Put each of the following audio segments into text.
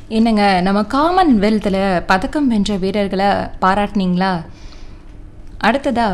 என்னங்க நம்ம காமன்வெல்த்தில் பதக்கம் வென்ற வீரர்களை பாராட்டுனீங்களா அடுத்ததா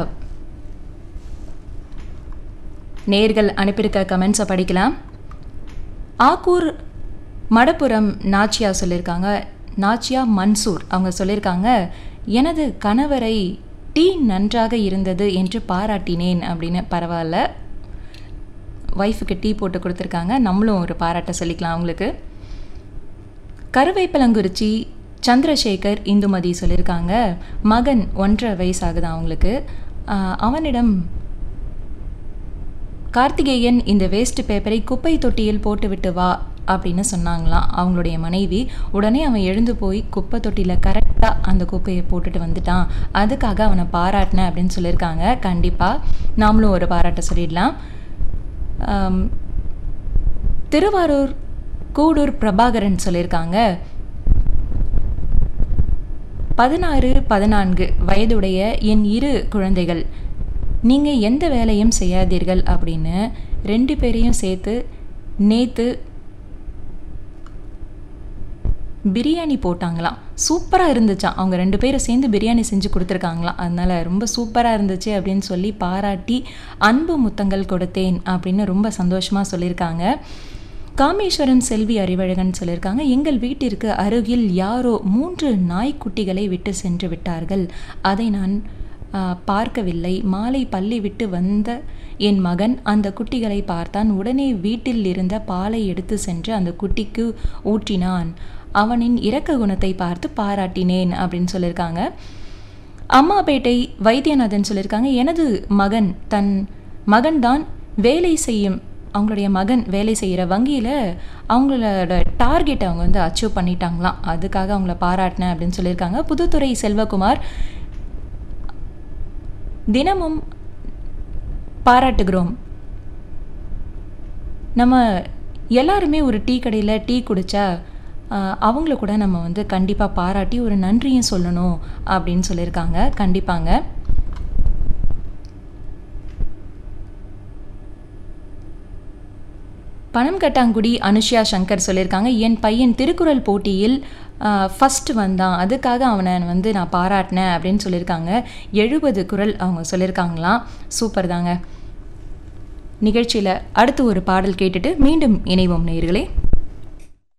நேர்கள் அனுப்பியிருக்க கமெண்ட்ஸை படிக்கலாம் ஆக்கூர் மடப்புரம் நாச்சியா சொல்லியிருக்காங்க நாச்சியா மன்சூர் அவங்க சொல்லியிருக்காங்க எனது கணவரை டீ நன்றாக இருந்தது என்று பாராட்டினேன் அப்படின்னு பரவாயில்ல ஒய்ஃபுக்கு டீ போட்டு கொடுத்துருக்காங்க நம்மளும் ஒரு பாராட்ட சொல்லிக்கலாம் அவங்களுக்கு கருவேப்பலங்குறிச்சி சந்திரசேகர் இந்துமதி சொல்லியிருக்காங்க மகன் ஒன்றரை வயசாகுது அவங்களுக்கு ஆஹ் அவனிடம் கார்த்திகேயன் இந்த வேஸ்ட் பேப்பரை குப்பை தொட்டியில் போட்டுவிட்டு வா அப்படின்னு சொன்னாங்களாம் அவங்களுடைய மனைவி உடனே அவன் எழுந்து போய் குப்பை தொட்டியில் கரெக்டாக அந்த குப்பையை போட்டுட்டு வந்துட்டான் அதுக்காக அவனை பாராட்டினேன் அப்படின்னு சொல்லியிருக்காங்க கண்டிப்பாக நாமளும் ஒரு பாராட்ட சொல்லிடலாம் ஆம், திருவாரூர் கூடூர் பிரபாகரன் சொல்லியிருக்காங்க பதினாறு பதினான்கு வயதுடைய என் இரு குழந்தைகள் நீங்கள் எந்த வேலையும் செய்யாதீர்கள் அப்படின்னு ரெண்டு பேரையும் சேர்த்து நேற்று பிரியாணி போட்டாங்களாம் சூப்பராக இருந்துச்சாம் அவங்க ரெண்டு பேரும் சேர்ந்து பிரியாணி செஞ்சு கொடுத்துருக்காங்களாம் அதனால் ரொம்ப சூப்பராக இருந்துச்சு அப்படின்னு சொல்லி பாராட்டி அன்பு முத்தங்கள் கொடுத்தேன் அப்படின்னு ரொம்ப சந்தோஷமாக சொல்லியிருக்காங்க காமேஸ்வரன் செல்வி அறிவழகன் சொல்லியிருக்காங்க எங்கள் வீட்டிற்கு அருகில் யாரோ மூன்று நாய்க்குட்டிகளை விட்டு சென்று விட்டார்கள் அதை நான் ஆ, பார்க்கவில்லை மாலை பள்ளி விட்டு வந்த என் மகன் அந்த குட்டிகளை பார்த்தான் உடனே வீட்டில் இருந்த பாலை எடுத்து சென்று அந்த குட்டிக்கு ஊற்றினான் அவனின் இரக்க குணத்தை பார்த்து பாராட்டினேன் அப்படின்னு சொல்லியிருக்காங்க அம்மாபேட்டை வைத்தியநாதன் சொல்லியிருக்காங்க எனது மகன் தன் மகன்தான் வேலை செய்யும் அவங்களுடைய மகன் வேலை செய்கிற வங்கியில் அவங்களோட டார்கெட் அவங்க வந்து அச்சீவ் பண்ணிட்டாங்களாம் அதுக்காக அவங்கள பாராட்டினேன் அப்படின்னு சொல்லியிருக்காங்க புதுத்துறை செல்வகுமார் தினமும் பாராட்டுகிறோம் நம்ம எல்லாருமே ஒரு டீ கடையில் டீ குடித்தா அவங்கள கூட நம்ம வந்து கண்டிப்பாக பாராட்டி ஒரு நன்றியும் சொல்லணும் அப்படின்னு சொல்லியிருக்காங்க கண்டிப்பாங்க பணம் கட்டாங்குடி அனுஷ்யா சங்கர் சொல்லியிருக்காங்க என் பையன் திருக்குறள் போட்டியில் ஃபஸ்ட்டு வந்தான் அதுக்காக அவனை வந்து நான் பாராட்டினேன் அப்படின்னு சொல்லியிருக்காங்க எழுபது குறள் அவங்க சொல்லியிருக்காங்களாம் சூப்பர் தாங்க நிகழ்ச்சியில் அடுத்து ஒரு பாடல் கேட்டுட்டு மீண்டும் இணைவோம் நேயர்களே